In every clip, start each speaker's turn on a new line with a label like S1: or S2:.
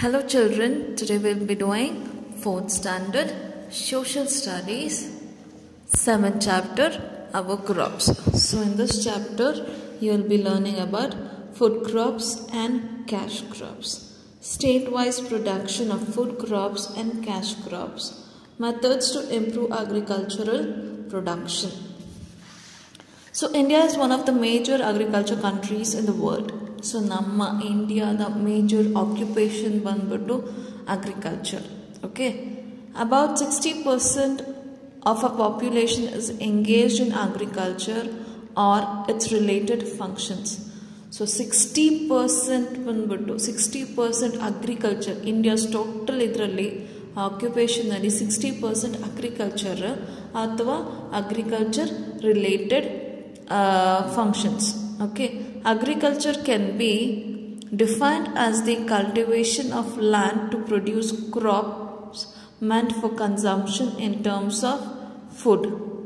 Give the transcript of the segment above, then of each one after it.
S1: Hello children, today we'll be doing 4th standard social studies 7th chapter our crops. So in this chapter you will be learning about food crops and cash crops. State-wise production of food crops and cash crops. Methods to improve agricultural production. So India is one of the major agriculture countries in the world so ನಮ್ಮ ಇಂಡಿಯಾದ major occupation ಬಂದ್ಬಿಟ್ಟು agriculture okay about sixty percent of a population is engaged in agriculture or its related functions so sixty percent ಬಂದ್ಬಿಟ್ಟು sixty percent agriculture India's total ಇದರಲ್ಲಿ ಆಕ್ಯುಪೇಷನಲ್ಲಿ sixty percent agriculture ಅಥವಾ agriculture related functions okay agriculture can be defined as the cultivation of land to produce crops meant for consumption in terms of food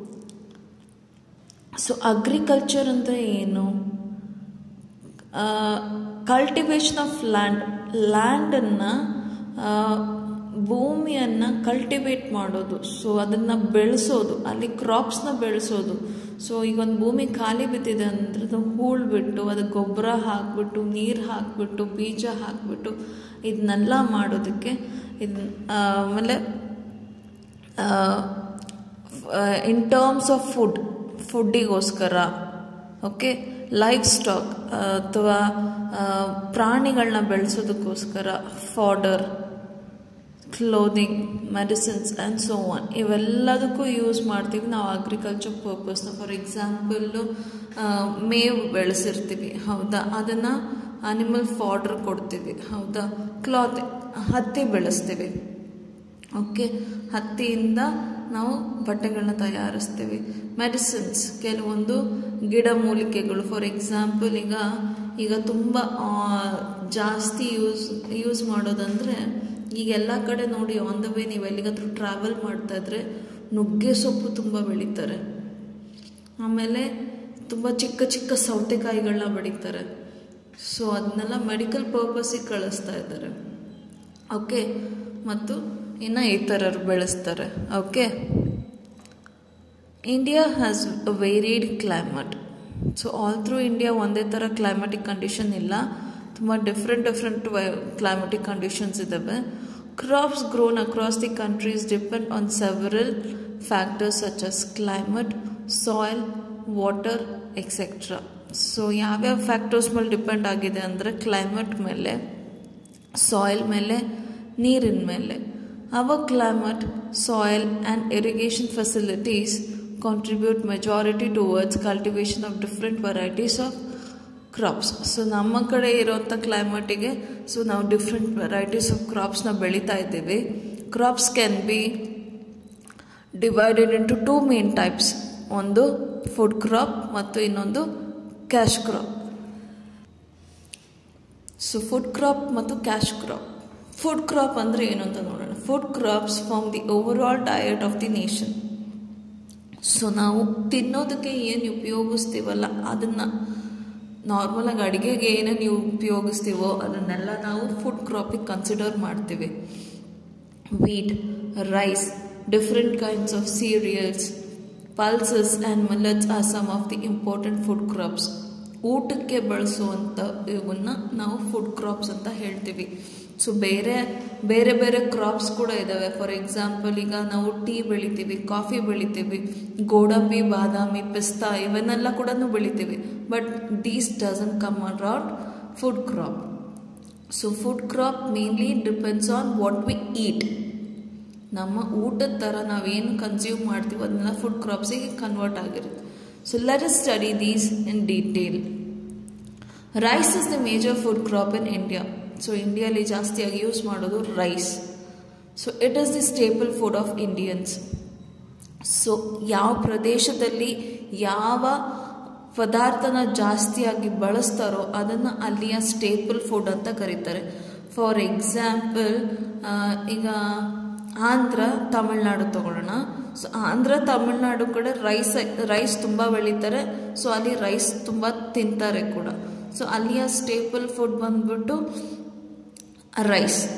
S1: so agriculture ಅಂದರೆ ಏನು cultivation of land ಲ್ಯಾಂಡನ್ನು ಭೂಮಿಯನ್ನು cultivate ಮಾಡೋದು so ಅದನ್ನು ಬೆಳೆಸೋದು ಅಲ್ಲಿ ಕ್ರಾಪ್ಸ್ನ ಬೆಳೆಸೋದು so ಈಗ ಒಂದು ಭೂಮಿ ಖಾಲಿ ಬಿದ್ದಿದೆ ಅಂದರೆ ಅದು ಹೂಳು ಬಿಟ್ಟು ಅದಕ್ಕೆ ಗೊಬ್ಬರ ಹಾಕ್ಬಿಟ್ಟು ನೀರು ಹಾಕ್ಬಿಟ್ಟು ಬೀಜ ಹಾಕ್ಬಿಟ್ಟು ಇದನ್ನೆಲ್ಲ ಮಾಡೋದಕ್ಕೆ ಇದು ಆಮೇಲೆ ಇನ್ ಟರ್ಮ್ಸ್ ಆಫ್ ಫುಡ್ ಫುಡ್ಡಿಗೋಸ್ಕರ ಓಕೆ ಲೈಫ್ ಸ್ಟಾಕ್ ಅಥವಾ ಪ್ರಾಣಿಗಳನ್ನ ಬೆಳೆಸೋದಕ್ಕೋಸ್ಕರ fodder clothing medicines and so on ಇವೆಲ್ಲದಕ್ಕೂ ಯೂಸ್ ಮಾಡ್ತೀವಿ ನಾವು ಅಗ್ರಿಕಲ್ಚರ್ ಪರ್ಪಸ್ನ ಫಾರ್ ಎಕ್ಸಾಂಪಲ್ಲು ಮೇವು ಬೆಳೆಸಿರ್ತೀವಿ ಹೌದಾ ಅದನ್ನು ಅನಿಮಲ್ ಫಾಡರ್ ಕೊಡ್ತೀವಿ ಹೌದಾ ಕ್ಲಾತ್ ಹತ್ತಿ ಬೆಳೆಸ್ತೀವಿ ಓಕೆ ಹತ್ತಿಯಿಂದ ನಾವು ಬಟ್ಟೆಗಳನ್ನ ತಯಾರಿಸ್ತೀವಿ ಮೆಡಿಸಿನ್ಸ್ ಕೆಲವೊಂದು ಗಿಡ ಮೂಲಿಕೆಗಳು ಫಾರ್ ಎಕ್ಸಾಂಪಲ್ ಈಗ ಈಗ ತುಂಬ ಜಾಸ್ತಿ ಯೂಸ್ ಯೂಸ್ ಮಾಡೋದಂದರೆ ಈಗ ಎಲ್ಲ ಕಡೆ ನೋಡಿ ಆನ್ ದ ವೇ ನೀವು ಎಲ್ಲಿಗಾದ್ರೂ ಟ್ರಾವೆಲ್ ಮಾಡ್ತಾ ಇದ್ರೆ ನುಗ್ಗೆ ಸೊಪ್ಪು ತುಂಬ ಬೆಳೀತಾರೆ ಆಮೇಲೆ ತುಂಬ ಚಿಕ್ಕ ಚಿಕ್ಕ ಸೌತೆಕಾಯಿಗಳನ್ನ ಬೆಳೀತಾರೆ ಸೊ ಅದನ್ನೆಲ್ಲ ಮೆಡಿಕಲ್ ಪರ್ಪಸ್ಸಿಗೆ ಕಳಿಸ್ತಾ ಇದ್ದಾರೆ ಓಕೆ ಮತ್ತು ಇನ್ನು ಇತರರು ಬೆಳೆಸ್ತಾರೆ okay India has a varied climate so all through India ಒಂದೇ ಥರ ಕ್ಲೈಮ್ಯಾಟಿಕ್ ಕಂಡೀಷನ್ ಇಲ್ಲ ತುಂಬ ಡಿಫ್ರೆಂಟ್ ಡಿಫ್ರೆಂಟ್ ಕ್ಲೈಮ್ಯಾಟಿಕ್ ಕಂಡೀಷನ್ಸ್ ಇದ್ದಾವೆ crops grown across the countries depend on several factors such as climate soil water etcetera so ಯಾವ್ಯಾವ factors ಮೇಲೆ depend ಆಗಿದೆ ಅಂದರೆ climate ಮೇಲೆ ಸಾಯಿಲ್ ಮೇಲೆ ನೀರಿನ ಮೇಲೆ our climate, soil and irrigation facilities contribute majority towards cultivation of different varieties of crops so ನಮ್ಮ ಕಡೆ ಇರೋಂಥ ಕ್ಲೈಮೇಟಿಗೆ ಸೊ ನಾವು ಡಿಫ್ರೆಂಟ್ ವೆರೈಟೀಸ್ ಆಫ್ ಕ್ರಾಪ್ಸ್ನ ಬೆಳೀತಾ ಇದ್ದೀವಿ crops can be divided into two main types ಒಂದು ಫುಡ್ ಕ್ರಾಪ್ ಮತ್ತು ಇನ್ನೊಂದು cash crop so food crop ಮತ್ತು ಕ್ಯಾಶ್ ಕ್ರಾಪ್ ಫುಡ್ ಕ್ರಾಪ್ ಅಂದರೆ ಏನು ಅಂತ ನೋಡೋಣ food crops form the overall diet of the nation so ನಾವು ತಿನ್ನೋದಕ್ಕೆ ಏನು ಉಪಯೋಗಿಸ್ತೀವಲ್ಲ ಅದನ್ನು ನಾರ್ಮಲಾಗಿ ಅಡುಗೆಗೆ ಏನೇನು ಉಪಯೋಗಿಸ್ತೀವೋ ಅದನ್ನೆಲ್ಲ ನಾವು ಫುಡ್ ಕ್ರಾಪಿಗೆ ಕನ್ಸಿಡರ್ ಮಾಡ್ತೀವಿ wheat rice different kinds of cereals pulses and millets are some of the important food crops ಊಟಕ್ಕೆ ಬಳಸುವಂಥ ಇವನ್ನ ನಾವು ಫುಡ್ ಕ್ರಾಪ್ಸ್ ಅಂತ ಹೇಳ್ತೀವಿ ಸೊ ಬೇರೆ ಬೇರೆ ಬೇರೆ ಕ್ರಾಪ್ಸ್ ಕೂಡ ಇದ್ದಾವೆ ಫಾರ್ ಎಕ್ಸಾಂಪಲ್ ಈಗ ನಾವು ಟೀ ಬೆಳಿತೀವಿ ಕಾಫಿ ಬೆಳಿತೀವಿ ಗೋಡಂಬಿ ಬಾದಾಮಿ ಪಿಸ್ತಾ ಇವನ್ನೆಲ್ಲ ಕೂಡ ಬೆಳಿತೀವಿ but these doesn't come around food crop so food crop mainly depends on what we eat ನಮ್ಮ ಊಟದ ಥರ ನಾವೇನು ಕನ್ಸ್ಯೂಮ್ ಮಾಡ್ತೀವೋ ಅದನ್ನೆಲ್ಲ ಫುಡ್ ಕ್ರಾಪ್ಸಿಗೆ ಕನ್ವರ್ಟ್ ಆಗಿರುತ್ತೆ so let us study these in detail rice is the major food crop in India so ಇಂಡಿಯಾಲಿ ಜಾಸ್ತಿಯಾಗಿ ಯೂಸ್ ಮಾಡೋದು rice so it is the staple food of Indians so ಯಾವ ಪ್ರದೇಶದಲ್ಲಿ ಯಾವ ಪದಾರ್ಥನ ಜಾಸ್ತಿಯಾಗಿ ಬಳಸ್ತಾರೋ ಅದನ್ನು ಅಲ್ಲಿಯ ಸ್ಟೇಬಲ್ ಫುಡ್ ಅಂತ ಕರೀತಾರೆ ಫಾರ್ ಎಕ್ಸಾಂಪಲ್ ಈಗ ಆಂಧ್ರ ತಮಿಳ್ನಾಡು ತಗೊಳ್ಳೋಣ ಸೊ ಆಂಧ್ರ ತಮಿಳ್ನಾಡು ಕಡೆ ರೈಸ್ ರೈಸ್ ತುಂಬ ಬೆಳೀತಾರೆ ಸೊ ಅಲ್ಲಿ ರೈಸ್ ತುಂಬ ತಿಂತಾರೆ ಕೂಡ ಸೊ ಅಲ್ಲಿಯ ಸ್ಟೇಪಲ್ ಫುಡ್ ಬಂದ್ಬಿಟ್ಟು ರೈಸ್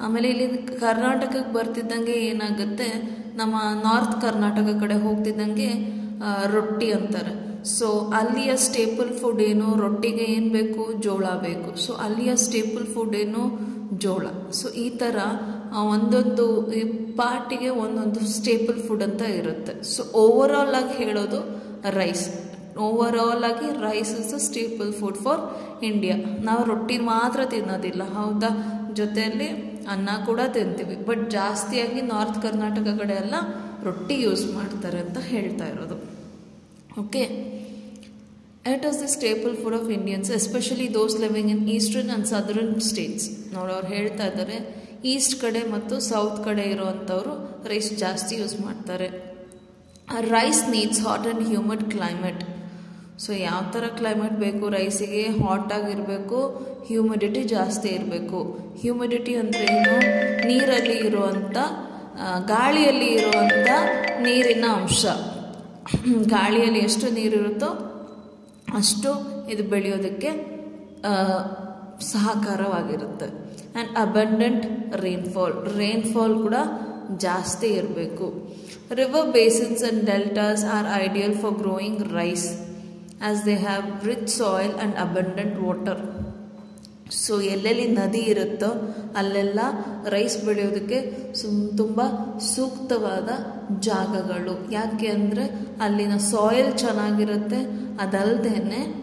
S1: ಆಮೇಲೆ ಇಲ್ಲಿ ಕರ್ನಾಟಕಕ್ಕೆ ಬರ್ತಿದ್ದಂಗೆ ಏನಾಗುತ್ತೆ ನಮ್ಮ ನಾರ್ತ್ ಕರ್ನಾಟಕ ಕಡೆ ಹೋಗ್ತಿದ್ದಂಗೆ ಆ, ರೊಟ್ಟಿ ಅಂತಾರೆ ಸೊ ಅಲ್ಲಿಯ ಸ್ಟೇಪಲ್ ಫುಡ್ ಏನು ರೊಟ್ಟಿಗೆ ಏನು ಬೇಕು ಜೋಳ ಬೇಕು ಸೊ ಅಲ್ಲಿಯ ಸ್ಟೇಪಲ್ ಫುಡ್ ಏನು ಜೋಳ ಸೊ ಈ ಥರ ಆ, ಒಂದೊಂದು ಈ ಪಾರ್ಟಿಗೆ ಒಂದೊಂದು ಸ್ಟೇಪಲ್ ಫುಡ್ ಅಂತ ಇರುತ್ತೆ ಸೊ ಓವರ್ ಆಲ್ ಆಗಿ ಹೇಳೋದು ರೈಸ್ ಓವರ್ ಆಲ್ ಆಗಿ rice is a staple food for India ನಾವು ರೊಟ್ಟಿ ಮಾತ್ರ ತಿನ್ನೋದಿಲ್ಲ ಹೌದಾ ಜೊತೆಯಲ್ಲಿ ಅನ್ನ ಕೂಡ ತಿಂತೀವಿ ಬಟ್ ಜಾಸ್ತಿಯಾಗಿ ನಾರ್ತ್ ಕರ್ನಾಟಕ ಕಡೆ ಎಲ್ಲ ರೊಟ್ಟಿ ಯೂಸ್ ಮಾಡ್ತಾರೆ ಅಂತ ಹೇಳ್ತಾ ಇರೋದು okay it is the staple food of Indians especially those living in eastern and southern states ನೋಡಿ ಅವ್ರು ಹೇಳ್ತಾ ಇದ್ದಾರೆ ಈಸ್ಟ್ ಕಡೆ ಮತ್ತು ಸೌತ್ ಕಡೆ ಇರೋವಂಥವ್ರು ರೈಸ್ ಜಾಸ್ತಿ ಯೂಸ್ ಮಾಡ್ತಾರೆ rice needs hot and humid climate so ಯಾವ ಥರ ಕ್ಲೈಮೇಟ್ ಬೇಕು ರೈಸಿಗೆ ಹಾಟ್ ಆಗಿರಬೇಕು ಹ್ಯೂಮಿಡಿಟಿ ಜಾಸ್ತಿ ಇರಬೇಕು ಹ್ಯೂಮಿಡಿಟಿ ಅಂದರೆ ಏನು ನೀರಲ್ಲಿ ಇರುವಂಥ ಆ, ಗಾಳಿಯಲ್ಲಿ ಇರುವಂಥ ನೀರಿನ ಅಂಶ ಗಾಳಿಯಲ್ಲಿ ಎಷ್ಟು ನೀರಿರುತ್ತೋ ಅಷ್ಟು ಇದು ಬೆಳೆಯೋದಕ್ಕೆ ಆ, ಸಹಕಾರವಾಗಿರುತ್ತೆ ಆ್ಯಂಡ್ ಅಬಂಡೆಂಟ್ ರೈನ್ಫಾಲ್ ರೈನ್ಫಾಲ್ ಕೂಡ ಜಾಸ್ತಿ ಇರಬೇಕು river basins and deltas are ideal for growing rice as they have rich soil and abundant water so ಎಲ್ಲೆಲ್ಲಿ ನದಿ ಇರುತ್ತೋ ಅಲ್ಲೆಲ್ಲ ರೈಸ್ ಬೆಳೆಯೋದಕ್ಕೆ ಸುಮ್ ತುಂಬ ಸೂಕ್ತವಾದ ಜಾಗಗಳು ಯಾಕೆ ಅಂದರೆ ಅಲ್ಲಿನ ಸಾಯಿಲ್ ಚೆನ್ನಾಗಿರುತ್ತೆ ಅದಲ್ಲದೆ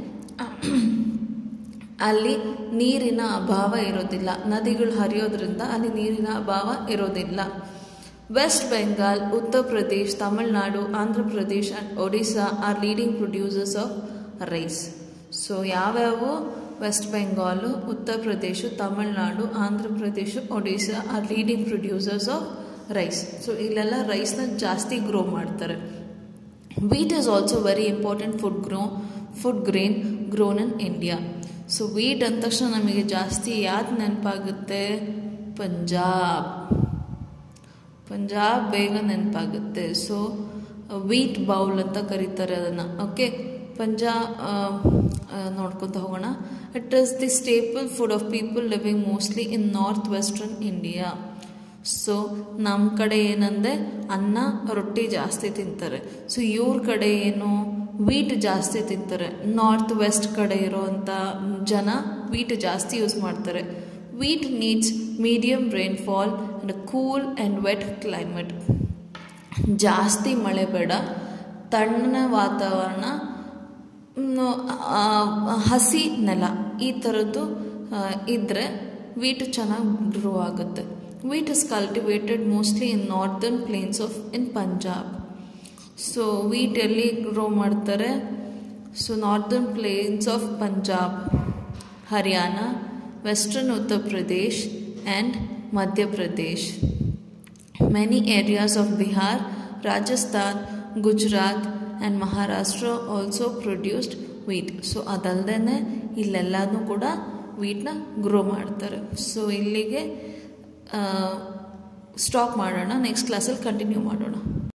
S1: ಅಲ್ಲಿ ನೀರಿನ ಅಭಾವ ಇರೋದಿಲ್ಲ ನದಿಗಳು ಹರಿಯೋದ್ರಿಂದ ಅಲ್ಲಿ ನೀರಿನ ಅಭಾವ ಇರೋದಿಲ್ಲ West Bengal Uttar Pradesh Tamil Nadu Andhra Pradesh and Odisha are leading producers of rice so ಯಾವ್ಯಾವು West Bengal Uttar Pradesh Tamil Nadu Andhra Pradesh Odisha are leading producers of rice so ಇಲ್ಲೆಲ್ಲ ರೈಸ್ನ ಜಾಸ್ತಿ ಗ್ರೋ ಮಾಡ್ತಾರೆ wheat is also very important food grow food grain grown in India so wheat ಅಂದ ತಕ್ಷಣ ನಮಗೆ ಜಾಸ್ತಿ ಯಾವ್ದು ನೆನಪಾಗುತ್ತೆ ಪಂಜಾಬ್ ಪಂಜಾಬ್ ಬೇಗ ನೆನಪಾಗುತ್ತೆ ಸೊ ವೀಟ್ ಬೌಲ್ ಅಂತ ಕರೀತಾರೆ ಅದನ್ನು ಓಕೆ ಪಂಜಾಬ್ ನೋಡ್ಕೊತ ಹೋಗೋಣ it is the staple food of people living mostly in north western India so ನಮ್ಮ ಕಡೆ ಏನಂದರೆ ಅನ್ನ ರೊಟ್ಟಿ ಜಾಸ್ತಿ ತಿಂತಾರೆ ಸೊ ಇವ್ರ ಕಡೆ ಏನು ವೀಟ್ ಜಾಸ್ತಿ ತಿಂತಾರೆ ನಾರ್ತ್ ವೆಸ್ಟ್ ಕಡೆ ಇರೋವಂಥ ಜನ ವೀಟ್ ಜಾಸ್ತಿ ಯೂಸ್ ಮಾಡ್ತಾರೆ wheat needs medium rainfall and cool and wet climate ಜಾಸ್ತಿ ಮಳೆ ಬೇಡ ತಣ್ಣನ ವಾತಾವರಣ ಮ್, ಆ, ಹಸಿ ನೆಲ ಈ ಥರದ್ದು ಇದ್ದರೆ ವೀಟ್ ಚೆನ್ನಾಗಿ ಗ್ರೋ ಆಗುತ್ತೆ wheat is cultivated mostly in northern plains of in Punjab so wheat ಎಲ್ಲಿ ಗ್ರೋ ಮಾಡ್ತಾರೆ so northern plains of Punjab Haryana western Uttar Pradesh and Madhya Pradesh Many areas of Bihar, Rajasthan, Gujarat and Maharashtra also produced wheat. So ಅದಲ್ಲದೆ ಇಲ್ಲೆಲ್ಲನೂ ಕೂಡ ವೀಟ್ನ grow ಮಾಡ್ತಾರೆ so ಇಲ್ಲಿಗೆ stop ಮಾಡೋಣ next ಕ್ಲಾಸಲ್ಲಿ ಕಂಟಿನ್ಯೂ ಮಾಡೋಣ